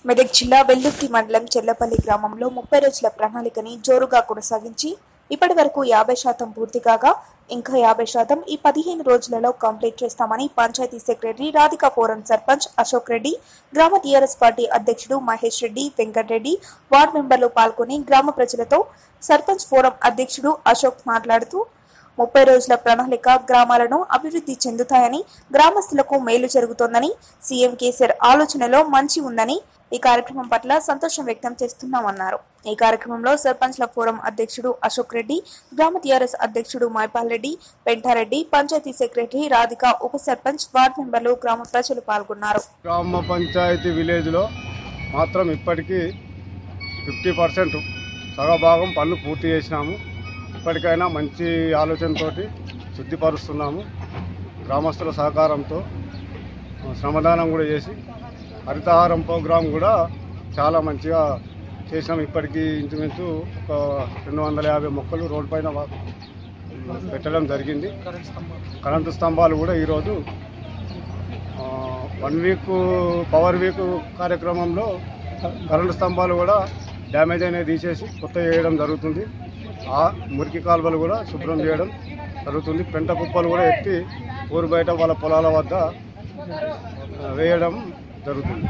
మెదక్ జిల్లా వెల్లుర్తి మండలం చెల్లపల్లి గ్రామంలో ముప్పై రోజుల ప్రణాళికని జోరుగా కొనసాగించి ఇప్పటి వరకు యాభై శాతం పూర్తి కాగా ఇంకా యాభై శాతం ఈ పదిహేను రోజులలో కంప్లీట్ చేస్తామని పంచాయతీ సెక్రటరీ రాధికా ఫోరం సర్పంచ్ అశోక్ రెడ్డి గ్రామ టీఆర్ఎస్ పార్టీ అధ్యక్షుడు మహేష్ రెడ్డి వెంకటరెడ్డి వార్డు మెంబర్లు పాల్గొని గ్రామ ప్రజలతో సర్పంచ్ ఫోరం అధ్యక్షుడు అశోక్ మాట్లాడుతూ ముప్పై రోజుల ప్రణాళిక గ్రామాలను అభివృద్ధి చెందుతాయని గ్రామస్తులకు మేలు జరుగుతోందని సీఎం కేసీఆర్ ఆలోచనలో మంచి ఉందని ఈ కార్యక్రమం పట్ల సంతోషం వ్యక్తం చేస్తున్నామన్నారు ఈ కార్యక్రమంలో సర్పంచ్ల ఫోరం అధ్యక్షుడు అశోక్ రెడ్డి గ్రామ టీఆర్ఎస్ అధ్యక్షుడు మైపాల్ రెడ్డి పెంటారెడ్డి పంచాయతీ సెక్రటరీ రాధిక ఉప సర్పంచ్ వార్డు మెంబర్లు గ్రామ ప్రజలు పాల్గొన్నారు గ్రామ పంచాయతీ విలేజ్లో మాత్రం ఇప్పటికీ ఫిఫ్టీ పర్సెంట్ సగభాగం పనులు పూర్తి చేసినాము ఇప్పటికైనా మంచి ఆలోచనతోటి శుద్ధిపరుస్తున్నాము గ్రామస్తుల సహకారంతో శ్రమదానం కూడా చేసి హరితహారం ప్రోగ్రాం కూడా చాలా మంచిగా చేసినాం ఇప్పటికీ ఇంచుమించు ఒక రెండు వందల యాభై మొక్కలు రోడ్డు పైన వా- పెట్టడం జరిగింది కరెంటు స్తంభాలు కూడా ఈరోజు ఆ, వన్ వీక్ పవర్ వీక్ కార్యక్రమంలో కరెంటు స్తంభాలు కూడా డ్యామేజ్ అనేది తీసేసి కొత్త వేయడం జరుగుతుంది ఆ మురికి కాలువలు కూడా శుభ్రం చేయడం జరుగుతుంది పెంట కుప్పలు కూడా ఎత్తి ఊరు బయట వాళ్ళ పొలాల వద్ద ఆ, వేయడం జరుగుతుంది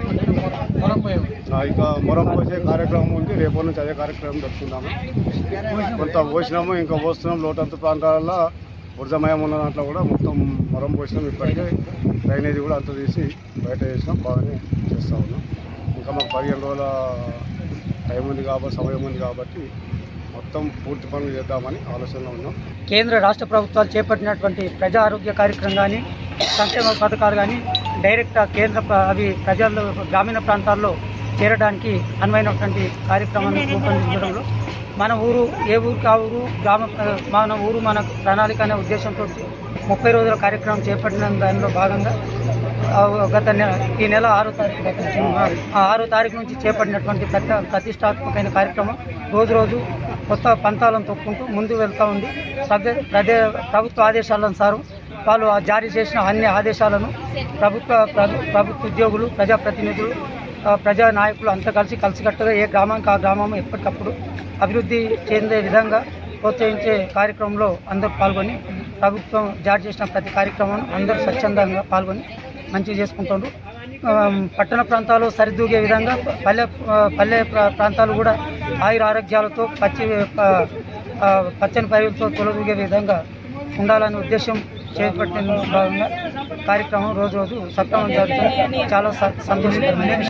ఆ, ఇక మొరం పోసే కార్యక్రమం ఉంది రేపటి నుంచి అదే కార్యక్రమం జరుపుకుందాము కొంత పోసినాము ఇంకా పోస్తున్నాం లోటంత ప్రాంతాలలో వృధమయం ఉన్న దాంట్లో కూడా మొత్తం మొరం పోసినాం ఇప్పటికే డ్రైనేజీ కూడా అంత తీసి బయట వేసినాం బాగానే చేస్తూ ఉన్నాం ఇంకా మాకు పదిహేను రోజుల టైం ఉంది కాబట్టి సమయం ఉంది కాబట్టి మొత్తం పూర్తి పనులు చేద్దామని ఆలోచనలో ఉన్నాం కేంద్ర రాష్ట్ర ప్రభుత్వాలు చేపట్టినటువంటి ప్రజా ఆరోగ్య కార్యక్రమం కానీ సంక్షేమ పథకాలు కానీ డైరెక్ట్ ఆ కేంద్ర ప్ర- అవి ప్రజల్లో గ్రామీణ ప్రాంతాల్లో చేరడానికి అనువైనటువంటి కార్యక్రమాన్ని రూపొందించడంలో మన ఊరు ఏ ఊరికి ఆ ఊరు గ్రామ మన ఊరు మన ప్రణాళిక అనే ఉద్దేశంతో ముప్పై రోజుల కార్యక్రమం చేపట్టిన దానిలో భాగంగా ఆ, గత నెల ఈ నెల ఆరో తారీఖు ఆ, ఆరో తారీఖు నుంచి చేపట్టినటువంటి ప్రతి ప్రతిష్టాత్మకమైన కార్యక్రమం రోజు రోజు కొత్త పంతాలను తొక్కుంటూ ముందు వెళ్తూ ఉంది సభ్య ప్రదే ప్రభుత్వ ఆదేశాలనుసారం వాళ్ళు ఆ జారీ చేసిన అన్ని ఆదేశాలను ప్రభుత్వ ప్రభు- ప్రభుత్వ ఉద్యోగులు ప్రజాప్రతినిధులు ఆ, ప్రజా నాయకులు అంతా కలిసి కలిసికట్టుగా ఏ గ్రామానికి ఆ గ్రామం ఎప్పటికప్పుడు అభివృద్ధి చెందే విధంగా ప్రోత్సహించే కార్యక్రమంలో అందరూ పాల్గొని ప్రభుత్వం జారీ చేసిన ప్రతి కార్యక్రమం అందరూ స్వచ్ఛందంగా పాల్గొని మంచిగా చేసుకుంటున్నారు ఆ, పట్టణ ప్రాంతాలు సరిదూగే విధంగా పల్లె ఆ, పల్లె ప్రా- ప్రాంతాలు కూడా ఆయుర ఆరోగ్యాలతో పచ్చి ఆ, ఆ, పచ్చని పైరులతో తొలదూగే విధంగా ఉండాలనే ఉద్దేశం చేపట్టిన భాగంగా కార్యక్రమం రోజు రోజు సక్రమం జరుగుతుంది చాలా స- సంతోషకరమైన విషయం